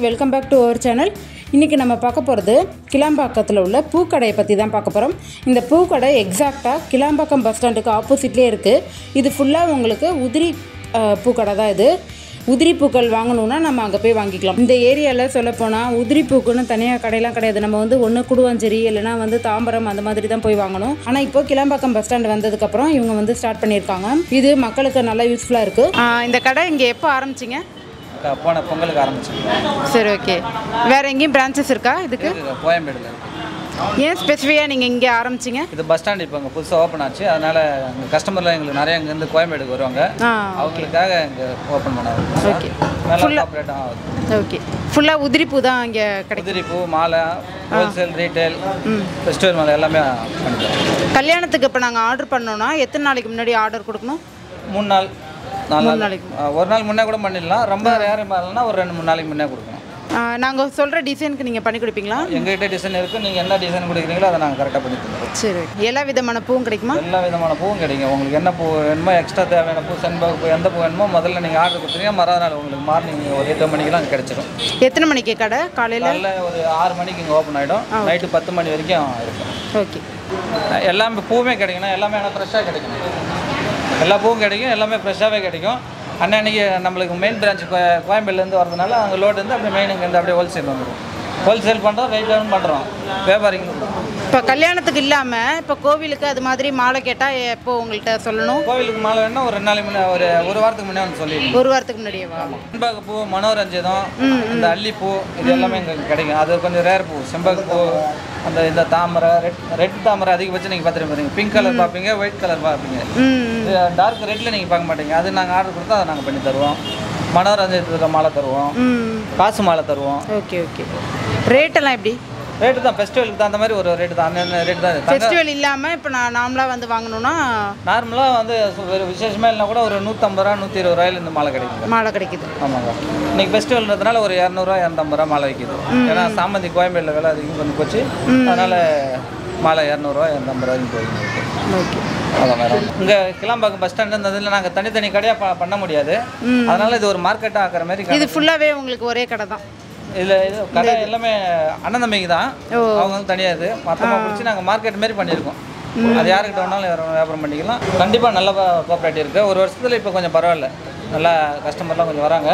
Welcome back to our channel இன்றைக்கி நம்ம பார்க்க போகிறது கிளாம்பாக்கத்தில் உள்ள பூக்கடையை பற்றி தான் பார்க்க போகிறோம் இந்த பூக்கடை எக்ஸாக்டாக கிளாம்பாக்கம் பஸ் ஸ்டாண்டுக்கு ஆப்போசிட்லேயே இருக்குது இது ஃபுல்லாக உங்களுக்கு உதிரி அஹ், பூக்கடை தான் இது உதிரி பூக்கள் வாங்கணுன்னா நம்ம அங்கே போய் வாங்கிக்கலாம் இந்த ஏரியாவில் சொல்லப்போனால் உதிரி பூக்குன்னு தனியாக கடையெல்லாம் கிடையாது நம்ம வந்து ஒன்று குடுவாஞ்சேரி இல்லைனா வந்து தாம்பரம் அந்த மாதிரி தான் போய் வாங்கணும் ஆனால் இப்போ கிளாம்பாக்கம் பஸ் ஸ்டாண்ட் வந்ததுக்கப்புறம் இவங்க வந்து ஸ்டார்ட் பண்ணியிருக்காங்க இது மக்களுக்கு நல்லா யூஸ்ஃபுல்லாக இருக்குது இந்த கடை இங்கே எப்போ ஆரம்பிச்சிங்க க- போன பொங்கலுக்கு ஆரம்பிச்சிருக்கோம் சரி ஓகே வேறு எங்கேயும் பிரான்ச்சஸ் இருக்கா இதுக்கு கோயம்பேடுல இருக்கு ஏன் ஸ்பெசிஃபிக்காக நீங்கள் இங்கே ஆரம்பிச்சிங்க இது பஸ் ஸ்டாண்ட் இப்போ இங்கே புதுசாக ஓப்பன் ஆச்சு அதனால எங்கள் கஸ்டமர்லாம் எங்களுக்கு நிறைய இங்கேருந்து கோயம்பேடுக்கு வருவாங்க ஆ அவங்களுக்காக இங்கே ஓப்பன் பண்ணாங்க ஓகே நல்லா ஆப்ரேட் ஆகுது ஓகே ஃபுல்லாக உதிரி பூ தான் இங்கே கிடைக்கும் உதிரி பூ மாலை ஹோல்சேல் ரீட்டைல் ஃபெஸ்டிவல் மாலை எல்லாமே பண்ணிக்கலாம் கல்யாணத்துக்கு இப்போ நாங்கள் ஆர்டர் பண்ணோன்னா எத்தனை நாளைக்கு முன்னாடி ஆர்டர் கொடுக்கணும் மூணு நாள் நாலு நாள் நாளைக்கு. ஆ, ஒரு நாள் முன்னே கூட பண்ணிடலாம் ரொம்ப ரேர் இல்லைன்னா ஒரு ரெண்டு மூணு நாளைக்கு முன்னே கொடுக்கணும் நாங்கள் சொல்கிற டிசைனுக்கு நீங்கள் பண்ணி கொடுப்பீங்களா எங்ககிட்ட டிசைன் இருக்குது நீங்கள் என்ன டிசைன் கொடுக்குறீங்களோ அதை நாங்கள் கரெக்டாக பண்ணி தந்துடுவோம் சரி எல்லா விதமான பூவும் கிடைக்குமா எல்லா விதமான பூவும் கிடைக்கும் உங்களுக்கு என்ன பூ வேணுமோ எக்ஸ்ட்ரா தேவையான பூ செண்பக பூ எந்த பூ வேணுமோ முதல்ல நீங்கள் ஆர்டர் கொடுத்தீங்க மறுநாள் நாள் உங்களுக்கு மார்னிங் ஒரு எட்டு மணிக்கெலாம் கிடச்சிடும் எத்தனை மணிக்கு கடை காலையில் காலைல ஒரு ஆறு மணிக்கு இங்கே ஓப்பன் ஆகிடும் நைட்டு பத்து மணி வரைக்கும் இருக்கும் ஓகே எல்லாமே பூவுமே கிடைக்கணும் எல்லாமே ஆனால் ஃப்ரெஷ்ஷாக கிடைக்கணும் எல்லா பூவும் கிடைக்கும் எல்லாமே ஃப்ரெஷ்ஷாகவே கிடைக்கும் அன்னன்னைக்கு நம்மளுக்கு மெயின் பிரான்ச் கோயம்பேடுலேருந்து வரதுனால அங்கே லோடு வந்து அப்படியே மெயின் இங்கேருந்து அப்படியே ஹோல்சேல் வந்துடும் ஹோல்சேல் பண்ணுறோம் ரேட்டும் பண்ணுறோம் வியாபாரிங்க இப்போ கல்யாணத்துக்கு இல்லாமல் இப்போ கோவிலுக்கு அது மாதிரி மாலை கேட்டால் எப்போ உங்கள்கிட்ட சொல்லணும் கோவிலுக்கு மாலை வேணும்னா ஒரு ரெண்டு நாளைக்கு முன்னே ஒரு ஒரு வாரத்துக்கு முன்னே வந்து சொல்லிடுங்க ஒரு வாரத்துக்கு முன்னாடியே வா செண்பக பூ மனோரஞ்சிதம் இந்த அல்லிப்பூ இது எல்லாமே இங்கே கிடைக்கும் அது கொஞ்சம் ரேர் பூ செம்பக பூ அந்த இந்த தாமரை ரெட் ரெட் தாமரை அதிகபட்சம் நீங்கள் பார்த்துட்டு பிங்க் கலர் பார்ப்பீங்க ஒயிட் கலர் பார்ப்பீங்க ம் இது டார்க் ரெட்டில் நீங்கள் பார்க்க மாட்டீங்க அது நாங்கள் ஆர்டர் கொடுத்தா அதை நாங்கள் பண்ணி தருவோம் மனோரஞ்சத்துக்கு மாலை தருவோம் ம் காசு மாலை தருவோம் ஓகே ஓகே ரேட்டெல்லாம் எப்படி ரேட்டு தான் ஃபெஸ்டிவலுக்கு தகுந்த மாதிரி ஒரு ரேட்டு தான் அந்த ரேட்டு தான் தங்க ஃபெஸ்டிவல் இல்லாமல் இப்போ நான் நார்மலாக வந்து வாங்கணும்னா நார்மலாக வந்து சு- ஒரு விசேஷமாக இல்லைனா கூட ஒரு நூற்றம்பது ரூபா நூற்றி இருபது ரூபாயில இந்த மாலை கிடைக்குங்க மாலை கிடைக்குது ஆமாங்க இன்னைக்கு ஃபெஸ்டிவல்ன்றதுனால ஒரு இரநூறுவா இரநூத்தம்பது ரூபா மாலை விற்கிது ஏன்னா சாமந்தி கோயம்பேடில் விலை அதிகம் கொஞ்சம் போச்சு அதனால் மாலை இரநூறுவா இரநூத்தம்பது ரூபாய்க்கு போயிருக்கு ஓகே அதான் மேடம் இங்கே கிளாம்பாக்கம் பஸ் ஸ்டாண்ட் இருந்ததில் நாங்கள் தனித்தனி கடையாக ப பண்ண முடியாது அதனால இது ஒரு மார்க்கெட்டாக ஆக்கிற மாதிரி இது ஃபுல்லாகவே உங்களுக்கு ஒரே கடை தான் இதில் இது கடை எல்லாமே அண்ணன் தம்பிக்கு தான் அவங்க வந்து தனியாக இது மொத்தமாக பிடிச்சி நாங்கள் மார்க்கெட் மாதிரி பண்ணியிருக்கோம் அது யாருக்கிட்ட வேணாலும் யாரும் வியாபாரம் பண்ணிக்கலாம் கண்டிப்பாக நல்ல கோஆப்ரேட்டிவ் இருக்குது ஒரு வருஷத்தில் இப்போ கொஞ்சம் பரவாயில்ல நல்லா கஸ்டமர்லாம் கொஞ்சம் வராங்க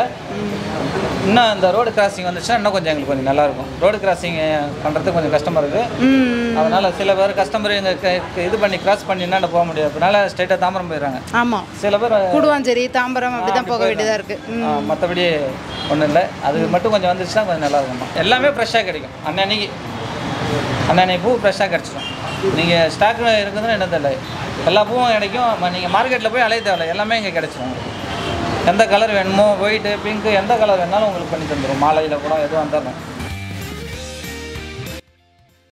இன்னும் இந்த ரோடு கிராசிங் வந்துச்சுன்னா இன்னும் கொஞ்சம் எங்களுக்கு கொஞ்சம் நல்லாயிருக்கும் ரோடு கிராசிங் பண்ணுறதுக்கு கொஞ்சம் கஷ்டமாக இருக்குது ம் அதனால் சில பேர் கஸ்டமர் எங்கள் இது பண்ணி கிராஸ் பண்ணி என்னென்ன போக முடியாது அதனால ஸ்ட்ரைட்டாக தாம்பரம் போயிடுறாங்க ஆமாம் சில பேர் கூடுவாஞ்சேரி தாம்பரம் அப்படி தான் போக வேண்டியதாக இருக்குது மற்றபடி ஒன்றும் இல்லை அது மட்டும் கொஞ்சம் வந்துச்சுன்னா கொஞ்சம் நல்லா இருக்கும் எல்லாமே ஃப்ரெஷ்ஷாக கிடைக்கும் அன்னன்னைக்கு அன்னன்னைக்கு பூ ஃப்ரெஷ்ஷாக கிடச்சிடும் நீங்கள் ஸ்டாக் இருக்குதுன்னு என்ன தெரியல எல்லா பூவும் கிடைக்கும் நீங்கள் மார்க்கெட்டில் போய் அலைய தேவையில்ல எல்லாமே இங்கே கிடைச்சிடும் எந்த கலர் வேணுமோ ஒயிட்டு பிங்க்கு எந்த கலர் வேணாலும் உங்களுக்கு பண்ணி தந்துடும் மாலையில் கூட எதுவும் தரணும்